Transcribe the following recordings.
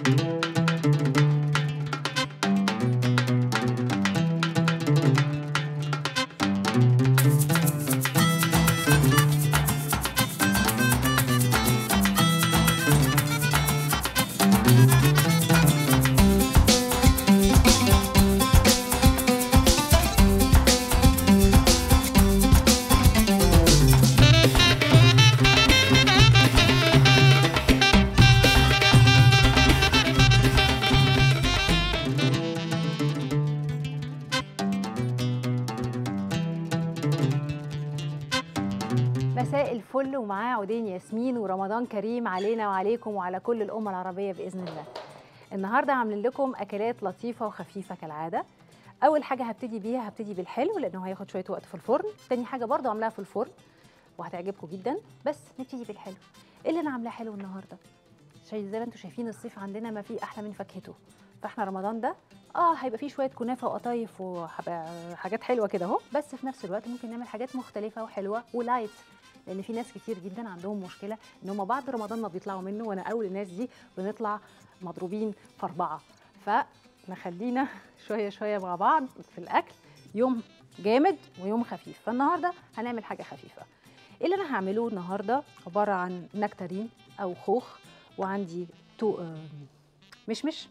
مساء الفل ومعاه عودين ياسمين ورمضان كريم علينا وعليكم وعلى كل الأمة العربية بإذن الله النهاردة عاملين لكم أكلات لطيفة وخفيفة كالعادة أول حاجة هبتدي بيها هبتدي بالحلو لأنه هياخد شوية وقت في الفرن تاني حاجة برضو عاملاها في الفرن وهتعجبكم جدا بس نبتدي بالحلو إيه اللي أنا عاملاه حلو النهاردة شايف زي ما انتم شايفين الصيف عندنا ما فيه أحلى من فاكهته فاحنا رمضان ده اه هيبقى فيه شويه كنافه وقطايف وحاجات حلوه كده اهو بس في نفس الوقت ممكن نعمل حاجات مختلفه وحلوه ولايت لان في ناس كتير جدا عندهم مشكله ان هم بعد رمضان ما بيطلعوا منه وانا اول الناس دي بنطلع مضروبين في اربعه فنخلينا شويه شويه مع بعض في الاكل يوم جامد ويوم خفيف فالنهارده هنعمل حاجه خفيفه إيه اللي انا هعمله النهارده عباره عن نكترين او خوخ وعندي تو آه، مشمش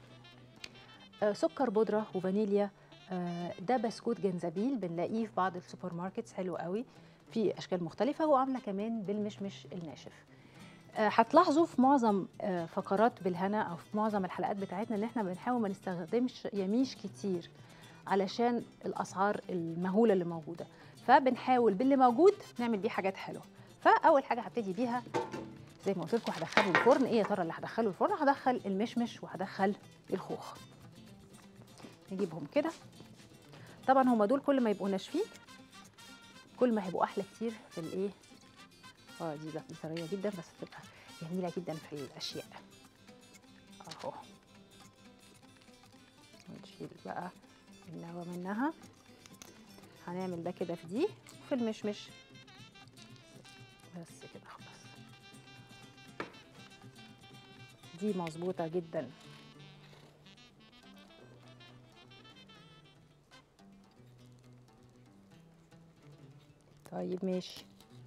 آه، سكر بودره وفانيليا آه، ده بسكوت جنزبيل بنلاقيه في بعض السوبر ماركتس حلو قوي في اشكال مختلفه وعامله كمان بالمشمش الناشف آه، هتلاحظوا في معظم آه، فقرات بالهنا او في معظم الحلقات بتاعتنا ان احنا بنحاول ما نستخدمش يميش كتير علشان الاسعار المهوله اللي موجوده فبنحاول باللي موجود نعمل بيه حاجات حلوه فاول حاجه هبتدي بيها زي ما قلت لكم هدخله الفرن ايه يا ترى اللي هدخله الفرن هدخل المشمش وهدخل الخوخ نجيبهم كده طبعا هما دول كل ما يبقوا ناشفين كل ما هيبقوا احلى كتير في الايه اه دي بقى طريه جدا بس بتبقى جميله جدا في الاشياء اهو نشيل بقى النوى منها هنعمل ده كده في دي وفي المشمش بس كده خلاص دي مظبوطه جدا طيب ماشي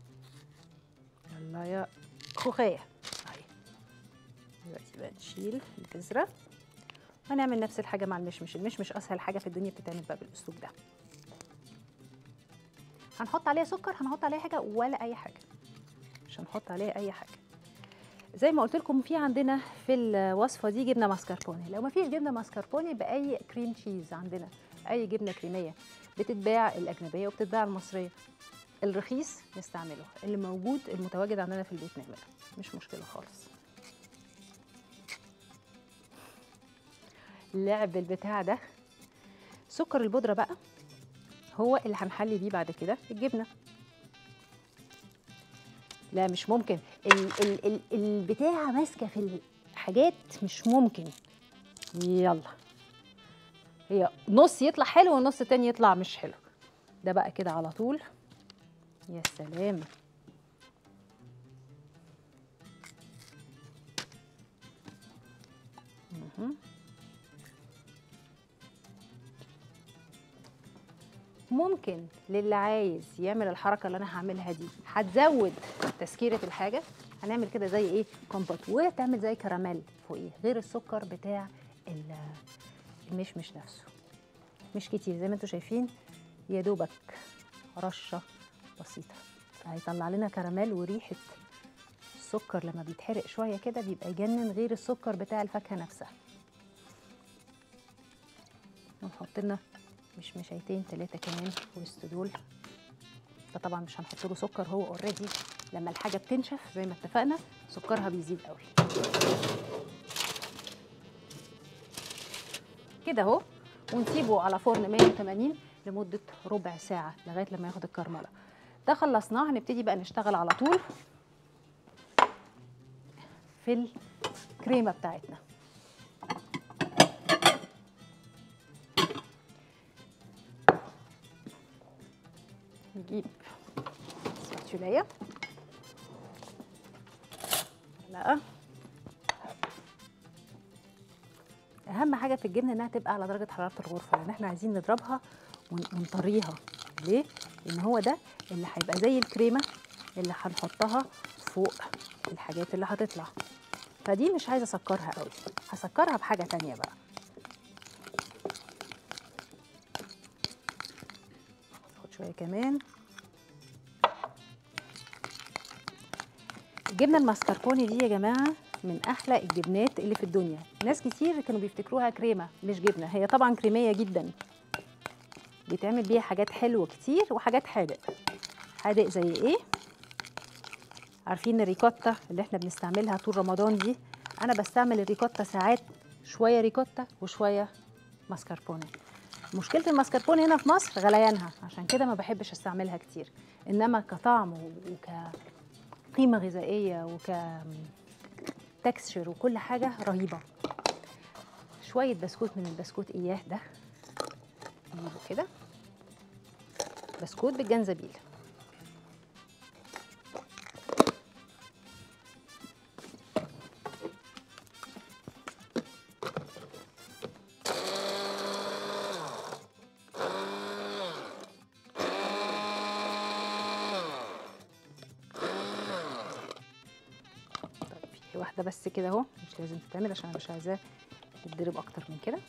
يلا يا خوخية اهي دلوقتي بقى نشيل البذرة هنعمل نفس الحاجة مع المشمش المشمش أسهل حاجة في الدنيا بتتعمل بقى بالأسلوب ده هنحط عليها سكر هنحط عليها حاجة ولا أي حاجة مش هنحط عليها أي حاجة زي ما قلت لكم في عندنا في الوصفة دي جبنة ماسكربوني لو ما فيش جبنة ماسكربوني بأي كريم تشيز عندنا أي جبنة كريمية بتتباع الأجنبية وبتتباع المصرية الرخيص نستعمله اللي موجود المتواجد عندنا في البيت نعمله مش مشكله خالص اللعب البتاع ده سكر البودره بقى هو اللي هنحلي بيه بعد كده الجبنه لا مش ممكن ال ال ال البتاع ماسكه في الحاجات مش ممكن يلا هي نص يطلع حلو والنص التاني يطلع مش حلو ده بقى كده على طول يا سلام مهم. ممكن للي عايز يعمل الحركه اللي انا هعملها دي هتزود تسكيره الحاجه هنعمل كده زي ايه كومبوت وتعمل زي كراميل فوقيه غير السكر بتاع ال- المشمش نفسه مش كتير زي ما انتم شايفين يا دوبك رشه بسيطه هيطلع لنا كراميل وريحه السكر لما بيتحرق شويه كده بيبقى يجنن غير السكر بتاع الفاكهه نفسها ونحط لنا مش مشايتين ثلاثه كمان في وسط دول ده طبعا مش هنحط له سكر هو اوريدي لما الحاجه بتنشف زي ما اتفقنا سكرها بيزيد قوي كده اهو ونسيبه على فرن 180 لمده ربع ساعه لغايه لما ياخد الكرمله ده خلصناه هنبتدي بقى نشتغل على طول في الكريمه بتاعتنا نجيب سباتشولايه معلقه اهم حاجه في الجبنه انها تبقى على درجه حراره الغرفه لان احنا عايزين نضربها ون- ونطريها ليه لان هو ده اللي هيبقى زي الكريمه اللي هنحطها فوق الحاجات اللي هتطلع فدي مش عايزه اسكرها قوي هسكرها بحاجه تانية بقى خد شويه كمان الجبنه الماسكربوني دي يا جماعه من احلى الجبنات اللي في الدنيا ناس كتير كانوا بيفتكروها كريمه مش جبنه هي طبعا كريميه جدا بيتعمل بيها حاجات حلوه كتير وحاجات حادق حادق زي ايه عارفين الريكوتا اللي احنا بنستعملها طول رمضان دي انا بستعمل الريكوتا ساعات شويه ريكوتا وشويه ماسكربوني مشكله الماسكربوني هنا في مصر غليانها عشان كده ما بحبش استعملها كتير انما كطعم وكقيمه غذائيه وك تكستشر وكل حاجه رهيبه شويه بسكوت من البسكوت اياه ده نجيبه كده بسكوت بالجنزبيل طيب في واحده بس كده اهو مش لازم تتعمل عشان انا مش عايزاه تتضرب اكتر من كده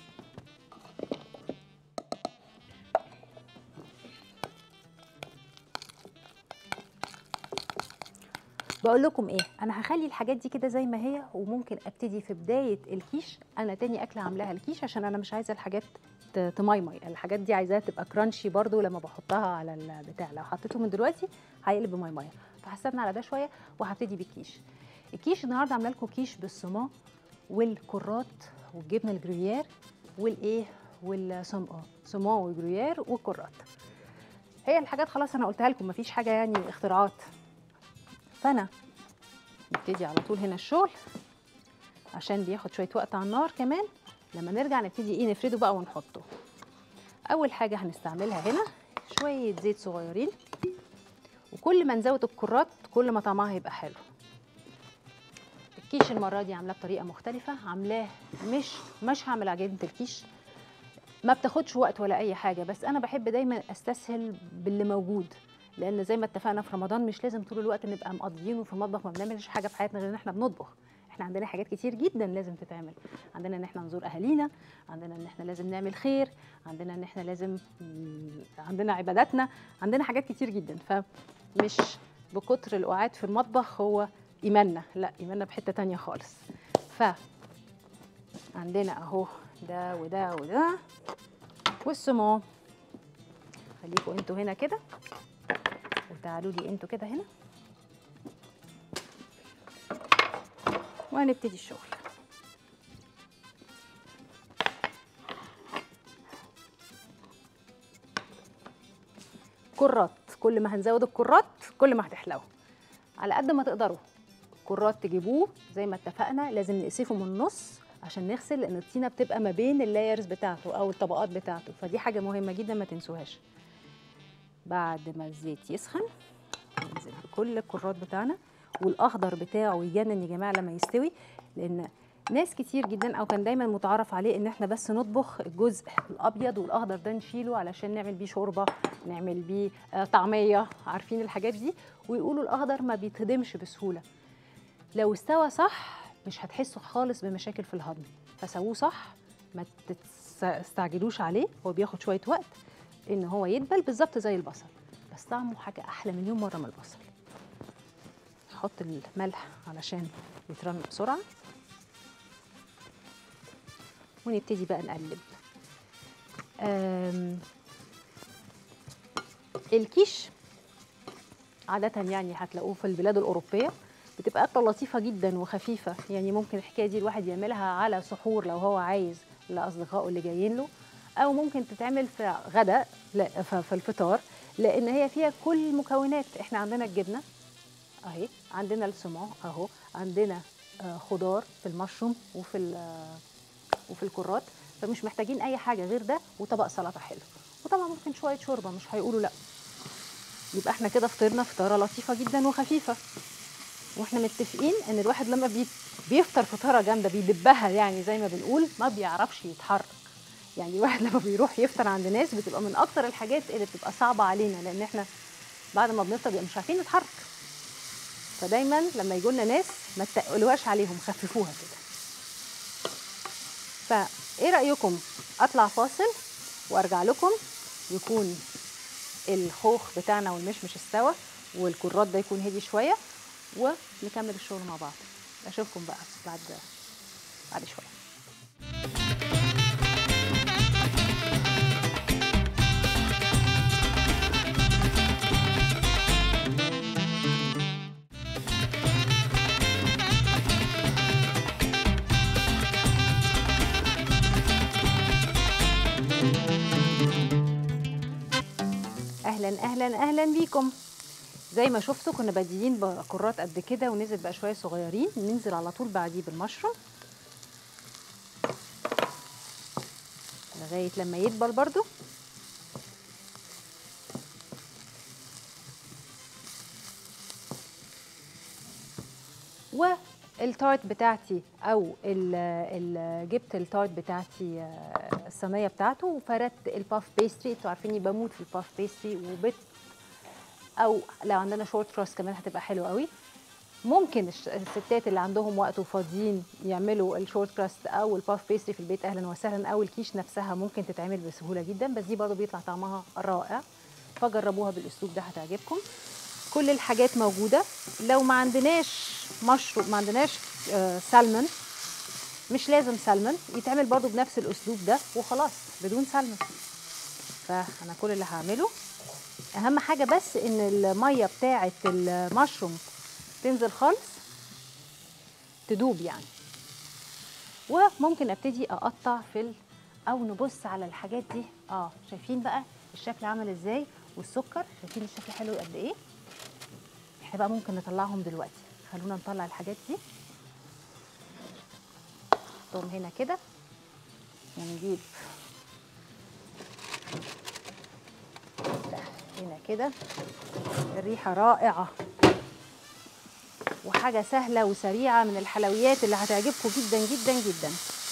بقول لكم ايه انا هخلي الحاجات دي كده زي ما هي وممكن ابتدي في بدايه الكيش انا تاني اكله عاملاها الكيش عشان انا مش عايزه الحاجات ت- تميمي الحاجات دي عايزاها تبقى كرانشي برضو لما بحطها على البتاع لو حطيته من دلوقتي هيقلب ميميه فهستنى على ده شويه وهبتدي بالكيش الكيش النهارده عامله لكم كيش بالصومال والكرات والجبنه الجريير والايه والصومال صومال والجريير والكرات هي الحاجات خلاص انا قلتها لكم مفيش حاجه يعني اختراعات فانا نبتدي على طول هنا الشغل عشان بياخد شويه وقت على النار كمان لما نرجع نبتدي ايه نفرده بقى ونحطه اول حاجه هنستعملها هنا شويه زيت صغيرين وكل ما نزود الكرات كل ما طعمها هيبقى حلو الكيش المره دي عاملاه بطريقه مختلفه عاملاه مش مش هعمل عجينه الكيش ما بتاخدش وقت ولا اي حاجه بس انا بحب دايما استسهل باللي موجود لان زي ما اتفقنا في رمضان مش لازم طول الوقت نبقى مقضيين في المطبخ ما بنعملش حاجه في حياتنا غير ان احنا بنطبخ احنا عندنا حاجات كتير جدا لازم تتعمل عندنا ان احنا نزور اهالينا عندنا ان احنا لازم نعمل خير عندنا ان احنا لازم مم، عندنا عباداتنا عندنا حاجات كتير جدا فمش بكتر القعاد في المطبخ هو ايماننا لا ايماننا بحته تانية خالص ف عندنا اهو ده وده وده والسمو خليكم انتوا هنا كده وتعالوا لي انتوا كده هنا وهنبتدي الشغل كرات كل ما هنزود الكرات كل ما هتحلو على قد ما تقدروا كرات تجيبوه زي ما اتفقنا لازم نقسفه من النص عشان نغسل لان الطينه بتبقى ما بين اللايرز بتاعته او الطبقات بتاعته فدي حاجه مهمه جدا ما تنسوهاش بعد ما الزيت يسخن ننزل بكل الكرات بتاعنا والاخضر بتاعه يجنن يا جماعه لما يستوي لان ناس كتير جدا او كان دايما متعارف عليه ان احنا بس نطبخ الجزء الابيض والاخضر ده نشيله علشان نعمل بيه شوربه نعمل بيه آه، طعميه عارفين الحاجات دي ويقولوا الاخضر ما بيتهضمش بسهوله لو استوى صح مش هتحسوا خالص بمشاكل في الهضم فسووه صح ما تستعجلوش عليه هو بياخد شويه وقت ان هو يدبل بالظبط زي البصل بس طعمه حاجه احلى مليون مره من البصل نحط الملح علشان يترمي بسرعه ونبتدي بقى نقلب آم، الكيش عادة يعني هتلاقوه في البلاد الأوروبية بتبقى أكلة لطيفة جدا وخفيفة يعني ممكن الحكاية دي الواحد يعملها على سحور لو هو عايز لأصدقائه اللي جايين له أو ممكن تتعمل في غداء لا ف- في الفطار لأن هي فيها كل المكونات احنا عندنا الجبنة أهي عندنا السمو أهو عندنا آه، خضار في المشروم وفي ال- آه، وفي الكرات فمش محتاجين أي حاجة غير ده وطبق سلطة حلو وطبعا ممكن شوية شوربة مش هيقولوا لأ يبقى احنا كده فطرنا فطاره لطيفه جدا وخفيفه واحنا متفقين ان الواحد لما بي بيفطر فطاره جامده بيدبها يعني زي ما بنقول ما بيعرفش يتحرك يعني الواحد لما بيروح يفطر عند ناس بتبقى من اكتر الحاجات اللي بتبقى صعبه علينا لان احنا بعد ما بنفطر بيبقى مش عارفين نتحرك فدايما لما يجوا لنا ناس ما تقلوهاش عليهم خففوها كده فايه رايكم اطلع فاصل وارجع لكم يكون الخوخ بتاعنا والمشمش استوى والكرات ده يكون هدي شويه ونكمل الشغل مع بعض اشوفكم بقى بعد بعد شويه اهلا اهلا اهلا بيكم زي ما شفتوا كنا بادئين بكرات قد كده ونزل بقى شويه صغيرين ننزل على طول بعديه بالمشروم لغايه لما يدبل برضو والتارت بتاعتي او ال ال جبت التارت بتاعتي آه، الصينيه بتاعته وفردت الباف بيستري انتوا عارفيني بموت في الباف بيستري وبت او لو عندنا شورت كروس كمان هتبقى حلوه قوي ممكن الش- الستات اللي عندهم وقت وفاضيين يعملوا الشورت كراست او الباف بيستري في البيت اهلا وسهلا او الكيش نفسها ممكن تتعمل بسهوله جدا بس دي برضو بيطلع طعمها رائع فجربوها بالاسلوب ده هتعجبكم كل الحاجات موجوده لو ما عندناش مشروب ما عندناش آه سلمون مش لازم سلمون يتعمل برضو بنفس الاسلوب ده وخلاص بدون سلمون فانا كل اللي هعمله اهم حاجه بس ان الميه بتاعه المشروم تنزل خالص تدوب يعني وممكن ابتدي اقطع في ال... او نبص على الحاجات دي اه شايفين بقى الشكل عامل ازاي والسكر شايفين الشكل حلو قد ايه احنا بقى ممكن نطلعهم دلوقتي خلونا نطلع الحاجات دي نحطهم هنا كده ونجيب ده هنا كده الريحه رائعه وحاجه سهله وسريعه من الحلويات اللي هتعجبكم جدا جدا جدا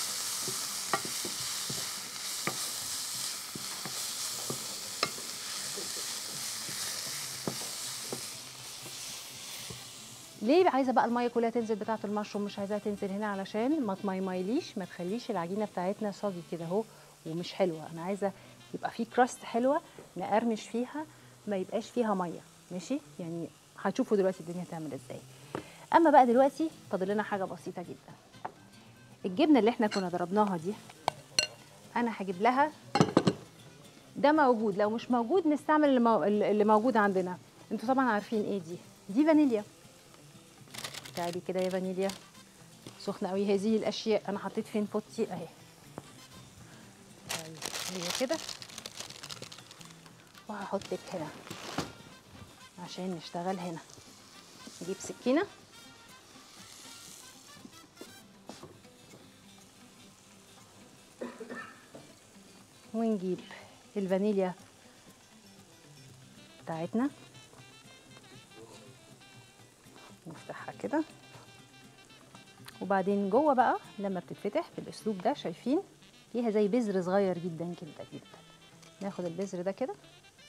ليه عايزه بقى الميه كلها تنزل بتاعه المشروم مش عايزاها تنزل هنا علشان ما تميميليش ما تخليش العجينه بتاعتنا صاجي كده اهو ومش حلوه انا عايزه يبقى في كراست حلوه نقرمش فيها ما يبقاش فيها ميه ماشي يعني هتشوفوا دلوقتي الدنيا هتعمل ازاي اما بقى دلوقتي فاضل لنا حاجه بسيطه جدا الجبنه اللي احنا كنا ضربناها دي انا هجيب لها ده موجود لو مش موجود نستعمل اللي, مو... اللي موجود عندنا انتوا طبعا عارفين ايه دي دي فانيليا تعالي كده يا فانيليا سخنه قوي هذه الاشياء انا حطيت فين بوتي اهي طيب هي كده وهحطك هنا عشان نشتغل هنا نجيب سكينه ونجيب الفانيليا بتاعتنا نفتحها كده وبعدين جوه بقى لما بتتفتح بالاسلوب ده شايفين ليها زي بذر صغير جدا جدا جدا ناخد البذر ده كده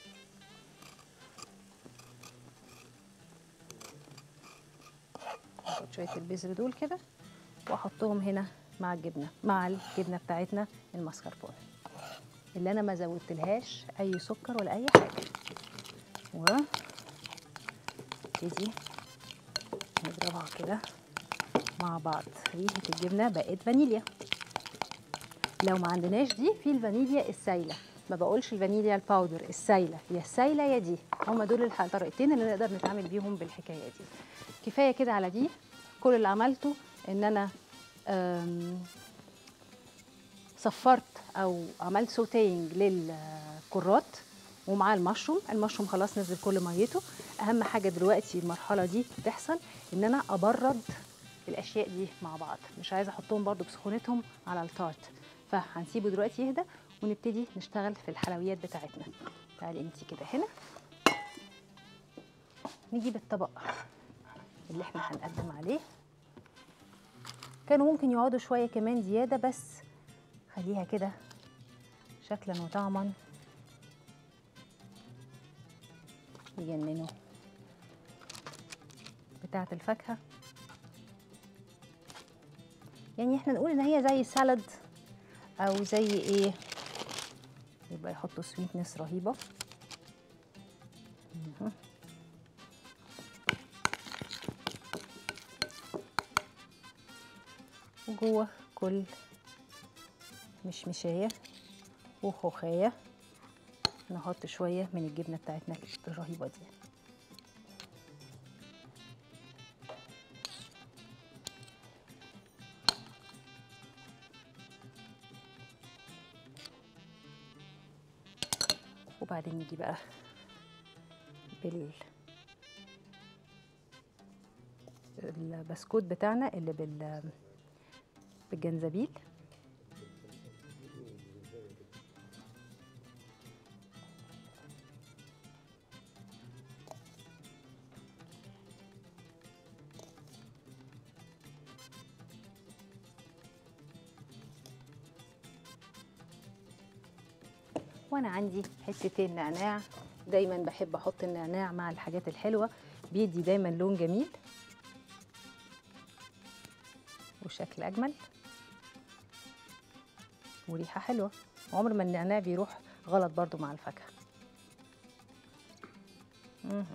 ناخد شويه البذر دول كده واحطهم هنا مع الجبنه مع الجبنه بتاعتنا المسكربونة اللي انا ما زودتلهاش اي سكر ولا اي حاجه و نبتدي نضربها كده مع بعض ريحه الجبنه بقت فانيليا لو ما عندناش دي في الفانيليا السايله ما بقولش الفانيليا الباودر السايله يا السايله يا دي هما دول الح- الطريقتين اللي نقدر نتعامل بيهم بالحكايه دي كفايه كده على دي كل اللي عملته ان انا أم، صفرت او عملت سوتينج للكرات ومعاه المشروم المشروم خلاص نزل كل ميته اهم حاجه دلوقتي المرحله دي تحصل ان انا ابرد الاشياء دي مع بعض مش عايزه احطهم برضو بسخونتهم على التارت فهنسيبه دلوقتي يهدى ونبتدي نشتغل في الحلويات بتاعتنا تعالي انت كده هنا نجيب الطبق اللي احنا هنقدم عليه كانوا ممكن يقعدوا شويه كمان زياده بس خليها كده شكلا وطعما يجننوا بتاعه الفاكهه يعني احنا نقول ان هي زي سالاد او زي ايه يبقى يحطوا سويتنس رهيبه مهم. وجوه كل مشمشايه وخوخايه نحط شويه من الجبنه بتاعتنا الرهيبه دي وبعدين نيجي بقى بال البسكوت بتاعنا اللي بال بالجنزبيل وانا عندي حتتين نعناع دايما بحب احط النعناع مع الحاجات الحلوه بيدي دايما لون جميل وشكل اجمل وريحه حلوه عمر ما النعناع بيروح غلط برضو مع الفاكهه مهم.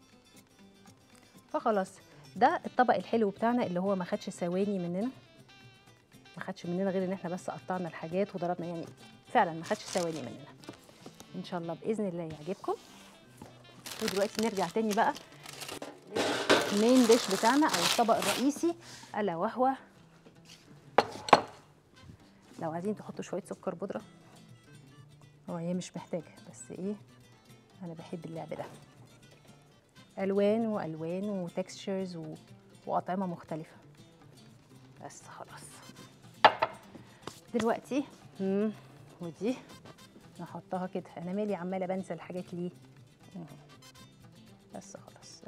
فخلاص ده الطبق الحلو بتاعنا اللي هو ما خدش ثواني مننا ما خدش مننا غير ان احنا بس قطعنا الحاجات وضربنا يعني فعلا ما خدش ثواني مننا ان شاء الله باذن الله يعجبكم ودلوقتي نرجع تاني بقى المين ديش بتاعنا او الطبق الرئيسي الا وهو لو عايزين تحطوا شويه سكر بودره هو هي مش محتاجه بس ايه انا بحب اللعب ده الوان والوان وتكستشرز و... واطعمه مختلفه بس خلاص دلوقتي مم، ودي نحطها كده انا مالي عماله بنسى الحاجات ليه مم. بس خلاص